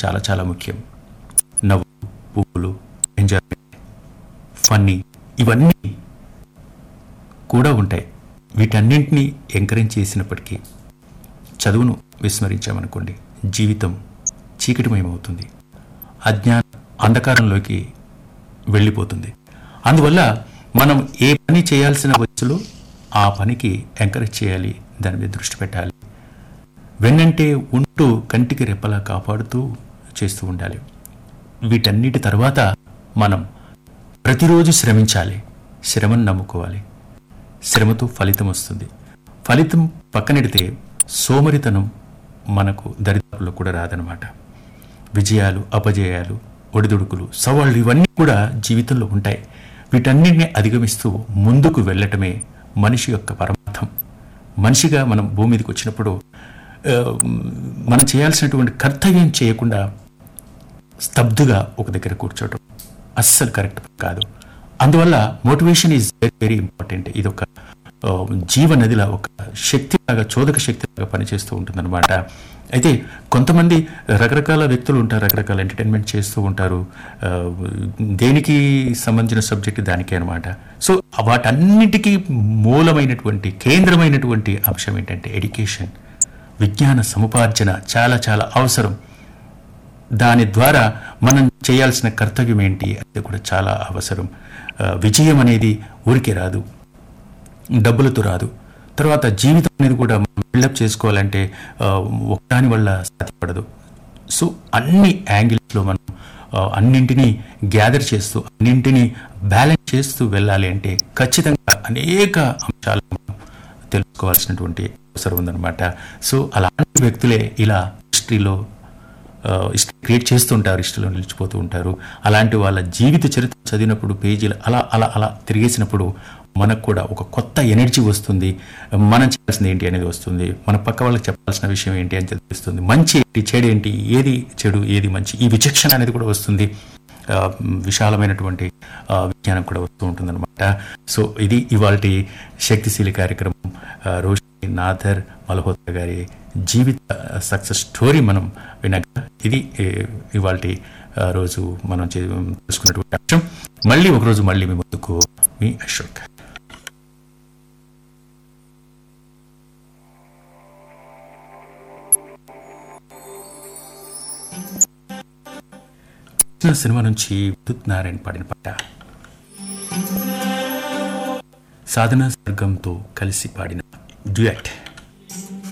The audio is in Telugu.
చాలా చాలా ముఖ్యం నవ్వు పువ్వులు ఎంజాయ్మెంట్ ఫన్నీ ఇవన్నీ కూడా ఉంటాయి వీటన్నింటినీ ఎంకరేజ్ చేసినప్పటికీ చదువును విస్మరించామనుకోండి జీవితం చీకటిమయమవుతుంది అజ్ఞాన అంధకారంలోకి వెళ్ళిపోతుంది అందువల్ల మనం ఏ పని చేయాల్సిన వయసులో ఆ పనికి ఎంకరేజ్ చేయాలి దాని మీద దృష్టి పెట్టాలి వెన్నంటే ఉంటూ కంటికి రెప్పలా కాపాడుతూ చేస్తూ ఉండాలి వీటన్నిటి తర్వాత మనం ప్రతిరోజు శ్రమించాలి శ్రమను నమ్ముకోవాలి శ్రమతో ఫలితం వస్తుంది ఫలితం పక్కనెడితే సోమరితనం మనకు దరిదాపుల్లో కూడా రాదనమాట విజయాలు అపజయాలు ఒడిదుడుకులు సవాళ్ళు ఇవన్నీ కూడా జీవితంలో ఉంటాయి వీటన్నిటిని అధిగమిస్తూ ముందుకు వెళ్ళటమే మనిషి యొక్క పరమార్థం మనిషిగా మనం భూమి మీదకి వచ్చినప్పుడు ఆ, మనం చేయాల్సినటువంటి కర్తవ్యం చేయకుండా స్తబ్దుగా ఒక దగ్గర కూర్చోవటం అస్సలు కరెక్ట్ కాదు అందువల్ల motivation is very very important ఇది ఒక ఆ, జీవ నదిలా ఒక శక్తిలాగా చోదక శక్తిలాగా పనిచేస్తూ ఉంటుందన్నమాట అయితే కొంతమంది రకరకాల వ్యక్తులు ఉంటారు రకరకాల ఎంటర్టైన్మెంట్ చేస్తూ ఉంటారు ఆ, దేనికి సంబంధించిన సబ్జెక్ట్ దానికే అనమాట సో వాటన్నిటికీ మూలమైనటువంటి కేంద్రమైనటువంటి అంశం ఏంటంటే ఎడ్యుకేషన్ విజ్ఞాన సముపార్జన చాలా చాలా అవసరం దాని ద్వారా మనం చేయాల్సిన కర్తవ్యం ఏంటి అది కూడా చాలా అవసరం ఆ, విజయం అనేది ఊరికే రాదు డబ్బులతో రాదు తర్వాత జీవితం అనేది కూడా బిల్డప్ చేసుకోవాలంటే ఆ, ఒకదాని వల్ల సాధ్యపడదు సో అన్ని యాంగిల్స్లో మనం ఆ, అన్నింటినీ గ్యాదర్ చేస్తూ అన్నింటినీ బ్యాలెన్స్ చేస్తూ వెళ్ళాలి అంటే ఖచ్చితంగా అనేక అంశాలు మనం తెలుసుకోవాల్సినటువంటి అవసరం ఉందన్నమాట సో అలాంటి వ్యక్తులే ఇలా హిస్టరీలో హిస్టరీ క్రియేట్ చేస్తుంటారు హిస్టరీలో నిలిచిపోతూ ఉంటారు అలాంటి వాళ్ళ జీవిత చరిత్ర చదివినప్పుడు పేజీలు అలా అలా అలా తిరిగేసినప్పుడు మనకు కూడా ఒక కొత్త ఎనర్జీ వస్తుంది మనం చేయాల్సింది ఏంటి అనేది వస్తుంది మన పక్క వాళ్ళకి చెప్పాల్సిన విషయం ఏంటి అని తెలుస్తుంది మంచి ఏంటి చెడు ఏంటి ఏది చెడు ఏది మంచి ఈ విచక్షణ అనేది కూడా వస్తుంది ఆ, విశాలమైనటువంటి ఆ, విజ్ఞానం కూడా వస్తూ ఉంటుందన్నమాట సో ఇది ఇవాళ శక్తిశీలి కార్యక్రమం ఆ, రోషిని నాథర్ మల్హోత్రా గారి జీవిత సక్సెస్ స్టోరీ మనం వినగా ఇది ఇవాళ రోజు మనం చే- తెలుసుకున్నటువంటి అంశం మళ్ళీ ఒకరోజు మళ్ళీ మీ ముందుకు మీ అశోక్ సినిమా నుంచి విద్యుత్ నారాయణ పాడిన పాట సాధన సర్గంతో కలిసి పాడిన డ్యూయట్